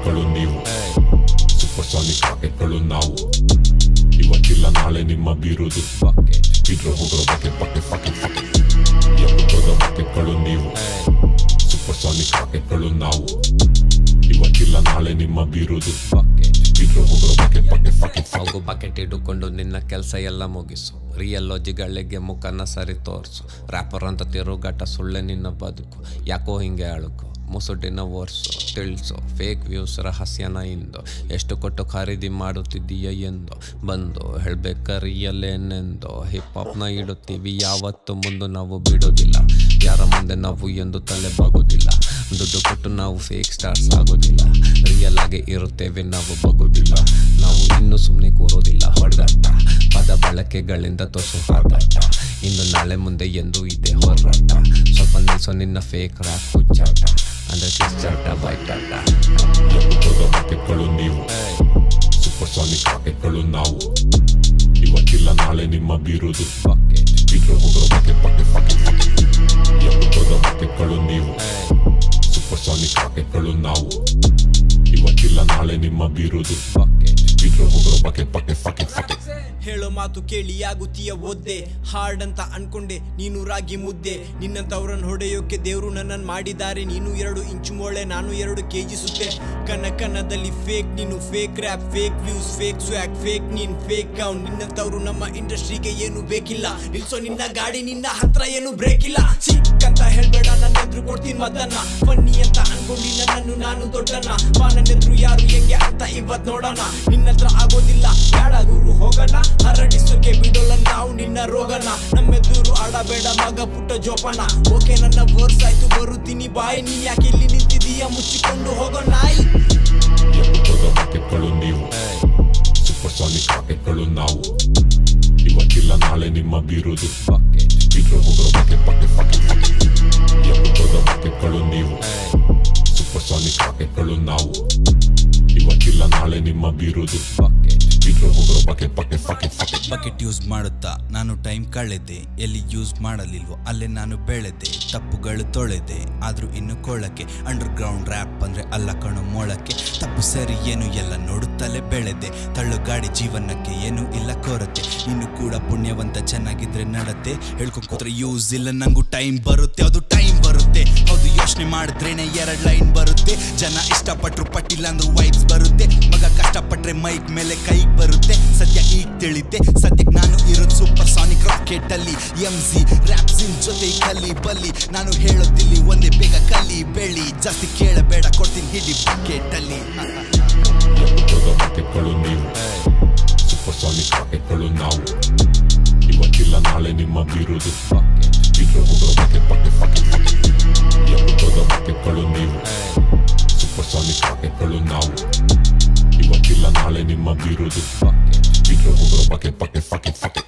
ರಾಕೆಟ್ಗಳು ನೀವು super sonic ರಾಕೆಟ್ಗಳು ನಾವು ಇವತ್ತಿಲ್ಲ ನಾಳೆ ನಿಮ್ಮ ಬೀರುದು ಇದ್ರ ಹೋಗೋ ಬಗ್ಗೆ ಪಕ್ಕೆ ಫಕ್ಕೆ ಫಕ್ಕೆ ಎಪ್ಪತ್ತೋದ ರಾಕೆಟ್ಗಳು ನೀವು ಸೂಪರ್ ಸಾನಿಕ್ ರಾಕೆಟ್ಗಳು ನಾವು ಇವತ್ತಿಲ್ಲ ನಾಳೆ ನಿಮ್ಮ ಬೀರುದು ಇದ್ರ ಹೋಗೋ ಬಗ್ಗೆ ಪಕ್ಕೆ ಫಕ್ಕೆ ಫಕ್ಕೆ ಹೋಗು ಬಕೆಟ್ ಇಟ್ಟುಕೊಂಡು ನಿನ್ನ ಕೆಲಸ ಎಲ್ಲ ಮುಗಿಸು ರಿಯಲ್ ಲಾಜಿಗಳಿಗೆ ಮುಖನ ಸರಿ ತೋರಿಸು ರ್ಯಾಪರ್ ಅಂತ ತಿರುಗಾಟ ಸುಳ್ಳೆ ನಿನ್ನ ಬದುಕು ಯಾಕೋ ಹಿಂಗೆ ಅಳುಕು ಮುಸುಡಿನ ವರ್ಸು ತಿಳಿಸು ಫೇಕ್ ವ್ಯೂಸ್ ರಹಸ್ಯನ ಇಂದು ಎಷ್ಟು ಕೊಟ್ಟು ಖರೀದಿ ಮಾಡುತ್ತಿದ್ದೀಯ ಎಂದು ಬಂದು ಹೇಳ್ಬೇಕ ರಿಯಲ್ ಏನೆಂದು ಹಿಪ್ ಹಾಪ್ನ ಇಡುತ್ತೀವಿ ಯಾವತ್ತು ಮುಂದೆ ನಾವು ಬಿಡೋದಿಲ್ಲ ಯಾರ ಮುಂದೆ ನಾವು ಎಂದು ತಲೆ ಬಾಗೋದಿಲ್ಲ ದುಡ್ಡು ಕೊಟ್ಟು ನಾವು ಫೇಕ್ ಸ್ಟಾರ್ಸ್ ಆಗೋದಿಲ್ಲ ರಿಯಲ್ ಆಗಿ ಇರುತ್ತೇವೆ ನಾವು ಬಗೋದಿಲ್ಲ ನಾವು ಇನ್ನು ಸುಮ್ಮನೆ ಕೂರೋದಿಲ್ಲ ಹೊಡೆದಾಟ ಪದ ಬಳಕೆಗಳಿಂದ ತೊಸು ಹಾದಾಟ ಇನ್ನು ನಾಳೆ ಮುಂದೆ ಎಂದು ಇದೆ ಹೋರಾಟ ಸ್ವಲ್ಪ ನಿಲ್ಸೋ ನಿನ್ನ ಫೇಕ್ ರ್ಯಾಪ್ ಹುಚ್ಚಾಟ ಅಂದ್ರೆ ಕಿಚ್ಚಾಟ ಬೈಟಾಟ ಎಪ್ಪತ್ತೋದ ರಾಕೆಟ್ಗಳು ನೀವು ಸೂಪರ್ ಸಾನಿಕ್ ರಾಕೆಟ್ಗಳು ನಾವು ಇವತ್ತಿಲ್ಲ ನಾಳೆ ನಿಮ್ಮ ಬೀರುದು ಇದ್ರ ಹೋಗೋ ಬಗ್ಗೆ ಪಕ್ಕೆ ಫಕ್ಕೆ ಫಕ್ಕೆ ಎಪ್ಪತ್ತೋದ ರಾಕೆಟ್ಗಳು ನೀವು ಸೂಪರ್ ಸಾನಿಕ್ ರಾಕೆಟ್ಗಳು ನಾವು ಇವತ್ತಿಲ್ಲ ನಾಳೆ ನಿಮ್ಮ ಬೀರುದು ಇದ್ರ ಹೋಗೋ ಬಗ್ಗೆ ಪಕ್ಕೆ ಫಕ್ಕೆ ಫಕ್ಕೆ ಹೇಳೋ ಮಾತು ಕೇಳಿ ಆಗುತ್ತೀಯ ಒದ್ದೆ ಹಾರ್ಡ್ ಅಂತ ಅನ್ಕೊಂಡೆ ನೀನು ರಾಗಿ ಮುದ್ದೆ ನಿನ್ನಂತವ್ರನ್ನ ಹೊಡೆಯೋಕೆ ದೇವ್ರು ನನ್ನನ್ನು ಮಾಡಿದ್ದಾರೆ ನೀನು ಎರಡು ಇಂಚು ಮೊಳೆ ನಾನು ಎರಡು ಕೆಜಿ ಸುತ್ತೆ ಕನ್ನ ಕನ್ನದಲ್ಲಿ ಫೇಕ್ ನೀನು fake rap fake views fake swag fake ನೀನ್ ಫೇಕ್ ಗೌನ್ ನಿನ್ನಂತವ್ರು ನಮ್ಮ ಇಂಡಸ್ಟ್ರಿಗೆ ಏನು ಬೇಕಿಲ್ಲ ನಿಲ್ಸೋ ನಿನ್ನ ಗಾಡಿ ನಿನ್ನ ಹತ್ರ ಏನು ಬ್ರೇಕ್ ಇಲ್ಲ ಚಿಕ್ಕಂತ ಹೇಳ್ಬೇಡ ನನ್ನ ಎದುರು ಕೊಡ್ತೀನಿ ಮದ್ದನ್ನ ಬನ್ನಿ ಅಂತ ಅನ್ಕೊಂಡಿ ನನ್ನನ್ನು ನಾನು ದೊಡ್ಡನ ಬಾ ನನ್ನ ಎದುರು ಯಾರು ಹೆಂಗೆ ಅಂತ ಇವತ್ ನೋಡೋಣ ನಿನ್ನತ್ರ ಆಗೋದಿಲ್ಲ ಬೇಡ ಗುರು ಹೋಗೋಣ ಹರಡಿಸೋಕೆ ಬಿಡೋಲ್ಲ ನಾವು ನಿನ್ನ ರೋಗನ ನಮ್ಮೆದುರು ಆಡಬೇಡ ಮಗ ಪುಟ್ಟ ಜೋಪಾನ ಓಕೆ ನನ್ನ ವರ್ಸ್ ಆಯ್ತು ಬರುತ್ತೀನಿ ಬಾಯ್ ನೀನ್ ಯಾಕೆ ಇಲ್ಲಿ ನಿಂತಿದೀಯ ಮುಚ್ಚಿಕೊಂಡು ಹೋಗೋ ನಾಯಿ ಎಪ್ಪತ್ತೋದ ರಾಕೆಟ್ಗಳು ನೀವು ಸೂಪರ್ ಸಾನಿಕ್ ರಾಕೆಟ್ಗಳು ನಾವು ಇವತ್ತಿಲ್ಲ ನಾಳೆ ನಿಮ್ಮ ಬೀರುದು ಇದ್ರ ಹೋಗೋ ಬಗ್ಗೆ ಪಕ್ಕೆ ಫಕ್ಕೆ ಫಕ್ಕೆ ಎಪ್ಪತ್ತೋದ ರಾಕೆಟ್ಗಳು ನೀವು ಸೂಪರ್ ಸಾನಿಕ್ ರಾಕೆಟ್ಗಳು ನಾವು ಇವತ್ತಿಲ್ಲ ನಾಳೆ ನಿಮ್ಮ ಬೀರುದು ಇದ್ರ ಹೋಗೋ ಬಗ್ಗೆ ಪಕ್ಕೆ ಫಕ್ಕೆ ಫಕ್ಕೆ ಬಕೆಟ್ ಯೂಸ್ ಮಾಡುತ್ತಾ ನಾನು ಟೈಮ್ ಕಳೆದೆ ಎಲ್ಲಿ ಯೂಸ್ ಮಾಡಲಿಲ್ವೋ ಅಲ್ಲೇ ನಾನು ಬೆಳೆದೆ ತಪ್ಪುಗಳು ತೊಳೆದೆ ಆದ್ರೂ ಇನ್ನು ಕೊಳ್ಳಕ್ಕೆ ಅಂಡರ್ ಗ್ರೌಂಡ್ ರ್ಯಾಪ್ ಅಂದ್ರೆ ಅಲ್ಲ ಕಣು ಮೊಳಕ್ಕೆ ತಪ್ಪು ಸರಿ ಏನು ಎಲ್ಲ ನೋಡುತ್ತಲೇ ಬೆಳೆದೆ ತಳ್ಳು ಗಾಡಿ ಜೀವನಕ್ಕೆ ಏನು ಇಲ್ಲ ಕೊರತೆ ಇನ್ನು ಕೂಡ ಪುಣ್ಯವಂತ ಚೆನ್ನಾಗಿದ್ರೆ ನಡತೆ ಹೇಳ್ಕೊಂಡ್ರೆ ಯೂಸ್ ಇಲ್ಲ ನಂಗೂ ಟೈಮ್ ಬರುತ್ತೆ ಅದು ಟೈಮ್ ಬರುತ್ತೆ ಹೌದು ಯೋಚನೆ ಮಾಡಿದ್ರೇನೆ ಎರಡ್ ಲೈನ್ ಬರುತ್ತೆ ಜನ ಇಷ್ಟಪಟ್ರು ಪಟ್ಟಿಲ್ಲ ಅಂದ್ರೂ ವೈಬ್ಸ್ ಬರುತ್ತೆ ಮಗ ಕಷ್ಟಪಟ್ರೆ ಮೈಕ್ ಮೇಲೆ ಕೈಗ್ ಬರುತ್ತೆ ಸದ್ಯ ಈಗ ತಿಳಿತೆ ಸದ್ಯಕ್ಕೆ ನಾನು ಇರೋದು ಸೂಪರ್ ಸಾನಿಕ್ ರಾಕೆಟ್ ಅಲ್ಲಿ ಎಂ ಸಿ ರ್ಯಾಪ್ಸಿನ್ ಜೊತೆ ಕಲಿ ಬಲ್ಲಿ ನಾನು ಹೇಳೋದಿಲ್ಲಿ ಒಂದೇ ಬೇಗ ಕಲಿ ಬೆಳಿ ಜಾಸ್ತಿ ಕೇಳಬೇಡ ಕೊಡ್ತೀನಿ ಹಿಡಿ ಬಕೆಟ್ ಅಲ್ಲಿ ಎಪ್ಪತ್ತೋದ ರಾಕೆಟ್ಗಳು ನೀವು ಸೂಪರ್ ಸಾನಿಕ್ ರಾಕೆಟ್ಗಳು ನಾವು ಇವತ್ತಿಲ್ಲ ನಾಳೆ ನಿಮ್ಮ ಬೀರುದು ಇದ್ರ ಹೋಗೋ ಬಗ್ಗೆ ಪಕ್ಕೆ ಫಕ್ಕೆ ಫಕ್ಕೆ ಎಪ್ಪತ್ತೋದ ರಾಕೆಟ್ಗಳು ನೀವು ಸೂಪರ್ ಸಾನಿಕ್ ರಾಕೆಟ್ಗಳು ನಾವು ಇವತ್ತಿಲ್ಲ ನಾಳೆ ನಿಮ್ಮ ಬೀರುದು ಇದ್ರ ಹೋಗೋ ಬಗ್ಗೆ ಪಕ್ಕೆ ಫಕ್ಕೆ ಫಕ್ಕೆ